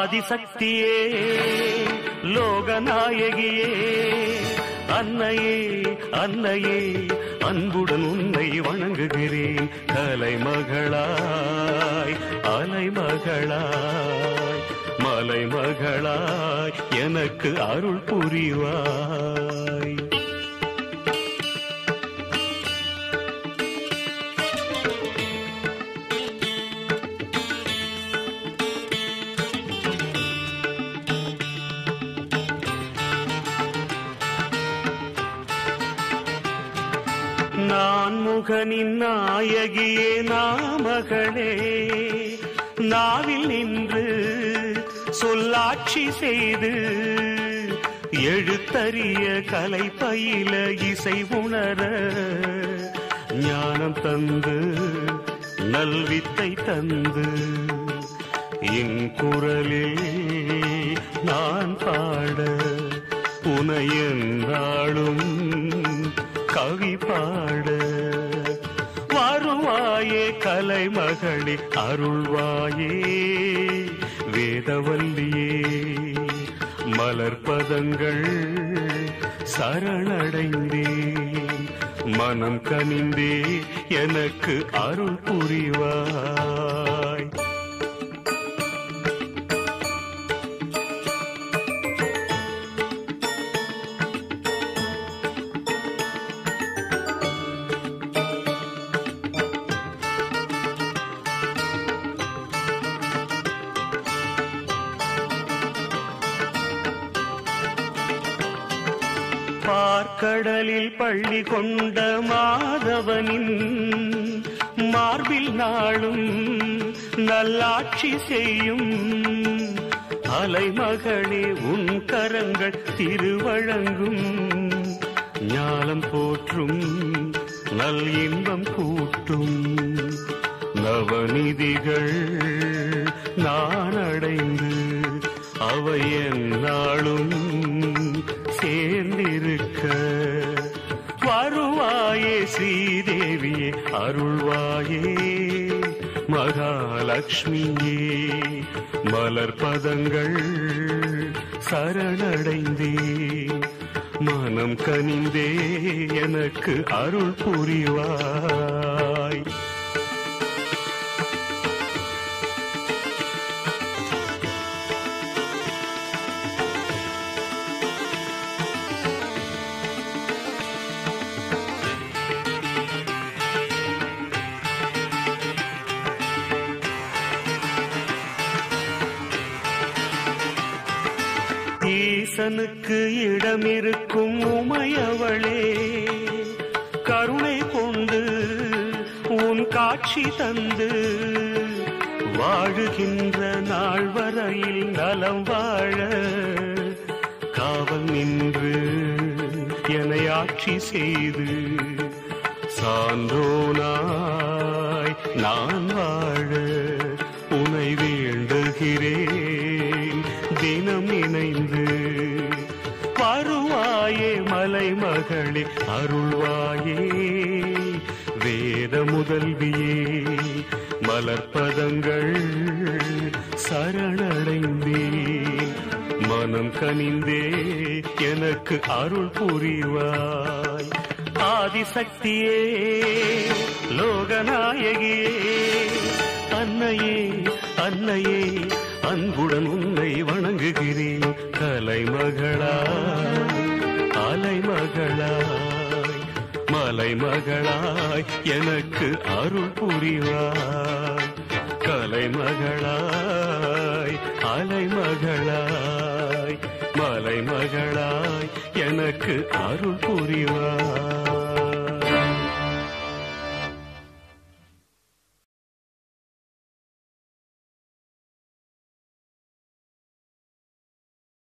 ஆதிசக்தியே லோகநாயகியே அன்னையே அன்னையே அன்புடன் உன்னை வணங்குகிறேன் கலைமகளாய் அலைமகளாய் மலைமகளாய் எனக்கு அருள் புரிவாய் நான் முகனின் நாயகியே நாமகளே நாவில் நின்று சொல்லாட்சி செய்து எழுத்தறிய கலை பயில இசை உணர ஞானம் தந்து நல்வித்தை தந்து என் குரலில் நான் பாட உனையென்றாளும் கவி பாட வருவாயே கலைமகளே அருள்வாயே வேதவல்லியே மலர்பதங்கள் சரணடைந்தேன் மனம் கனிந்தே எனக்கு அருள் புரிவாய் பார்க்கடலில் பள்ளி கொண்ட மாதவனின் மார்பில் நாளும் நல்லாட்சி செய்யும் அலைமகளே உன் கரங்கள் திருவழங்கும் ஞானம் போற்றும் நல் இன்பம் கூட்டும் நவநிதிகள் நான் அடைந்து அவை என்னாலும் சேர்ந்திருக்க வருவாயே ஸ்ரீதேவியே அருள்வாயே மகாலட்சுமியே மலர் பதங்கள் சரணடைந்தேன் மனம் கனிந்தே எனக்கு அருள் புரிவாய் ஈசனுக்கு இடமிருக்கும் உமையவளே கருணை கொண்டு உன் காட்சி தந்து வாழுகின்ற நாள் வரையில் நலம் வாழ காவல் நின்று என்னை ஆட்சி செய்து சான்றோனாய் நான் வாழ உனை வேண்டுகிறேன் தினம் இணைந்து வருவாயே மலை மகளே அருள்வாயே வேத முதல்வியே மலர்பதங்கள் சரணடைந்தேன் மனம் கனிந்தே எனக்கு அருள் புரிவாய் ஆதிசக்தியே லோகநாயகியே அன்னையே அன்னையே அன்புடன் உன்னை வணங்குகிறேன் கலைமகளாய் அலைமகளாய் மலைமகளாய் எனக்கு அருள் புரிவாய் கலைமகளாய் அலைமகளாய் மலைமகளாய் எனக்கு அருள் புரிவாய்